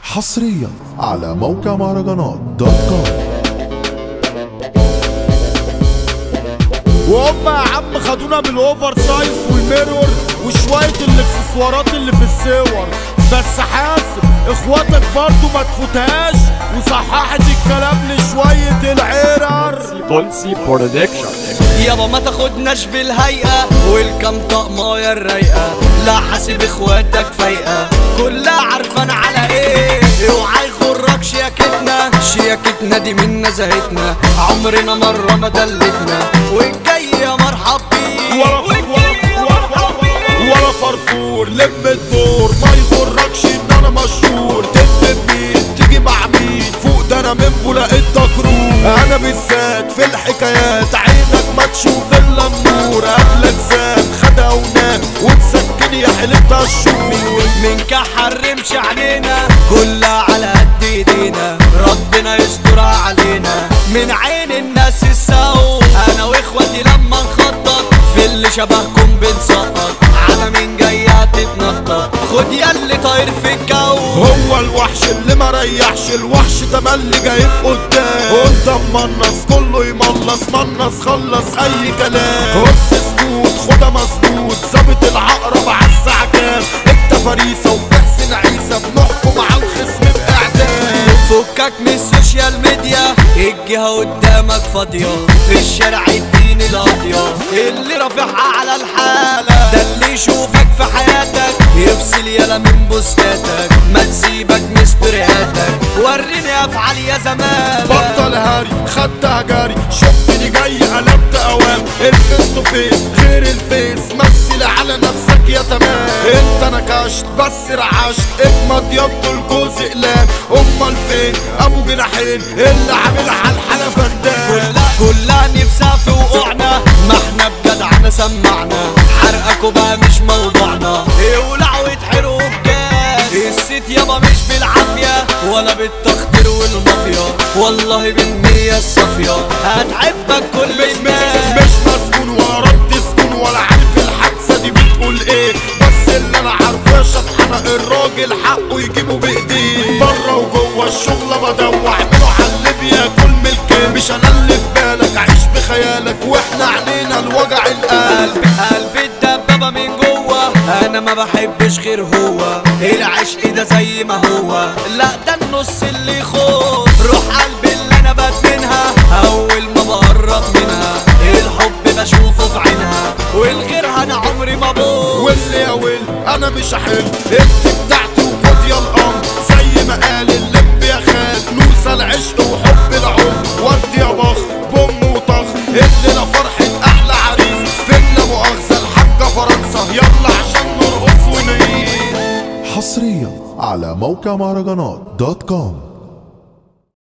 حصريا على موقع مهرجانات دوت كوم وهم يا عم خدونا بالاوفر سايز والميرور وشوية الاكسسوارات اللي في الصور بس حاسب اخواتك برضو ما تفوتهاش وصححت الكلام لشوية العرر بولسي برودكشن يابا ما تاخدناش بالهيئة والكم طقماية الرايقة لا حاسب اخواتك فايقة كلها عارفان على ايه اوعى يغرك شياكتنا شياكتنا دي من نزهتنا عمرنا مرة ما دلتنا والجاي يا مرحب بيه ولا والجاي يا مرحب بيه ولا فرفور لم الدور ما يغركش ان انا مشهور تكتب مين تيجي مع مين فوق ده انا من بولاقيت تكروه انا بالذات في الحكايات عينك ما تشوف الا النور قبلك زاد خدها ونام وتسكن يا حلتها الشهور من كحرمش علينا كلها على قد ايدينا ربنا يسترها علينا من عين الناس السوء انا واخواتي لما نخطط في اللي شبهكم بنسقط على مين جاية تتنطط خد ياللي طاير في الجو هو الوحش اللي ما ريحش الوحش تملي جايب قدام قدام منص كله يملص منص خلص اي كلام بص سكوت خدها مسكوت ظابط العقرب على الساعة كام انت فريسة وفي حسين عيسى بنحكم على الخصم باعدام فكك من السوشيال ميديا الجهة قدامك فاضية في الشارع الدين القاضية اللي رافعها على الحالة ده اللي يشوفك في حياتك يفصل يلا من بوستاتك ما تسيبك من ستورياتك وريني افعال يا زمان بطل هاري خدتها جاري شفتني جاي قلبت اوام الفيس تو فيس غير الفيس مثل على نفسك يا تمام انت نكشت بس رعشت اجمد يد الجوز اقلام امال فين ابو جناحين اللي عامل على الحاله فدان كلها كلها نفسها في وقوعنا ما احنا بجدعنا سمعنا حرقكوا بقى مش موضوعنا يولعوا ويتحرقوا بجاز الست يابا مش بالعافية ولا بالتخدير والمافيا والله بالنية الصافية هتحبك كل الناس مش مسكون ولا رد سكون ولا عارف الحادثه دي بتقول ايه بس اللي انا عارفه يا شطحنه الراجل حقه يجيبه بايديه بره وجوه الشغله بدوع اعمله على اللي بياكل ملكين مش انا اللي في بالك عيش بخيالك واحنا عنينا الوجع القلب قلبي قلبي الدبابة من جوه انا ما بحبش غير هو العشق ده زي ما هو لا ده النص اللي يخوف روح قلبي اللي انا بدمنها اول ما بقرب منها الحب بشوفه في عينها والغيرها انا عمري ما بوظ واللي يا ويل انا مش هحل انت بتاعتي وخد يا الامر زي ما قال اللب يا خال نوسى العشق وحب العمر ورد يا بخ بوم وطخ الليله فرحه احلى عريس فينا مؤاخذه الحاجه فرنسا يلا عشان نرقص ونعيش حصريا على موقع مهرجانات دوت كوم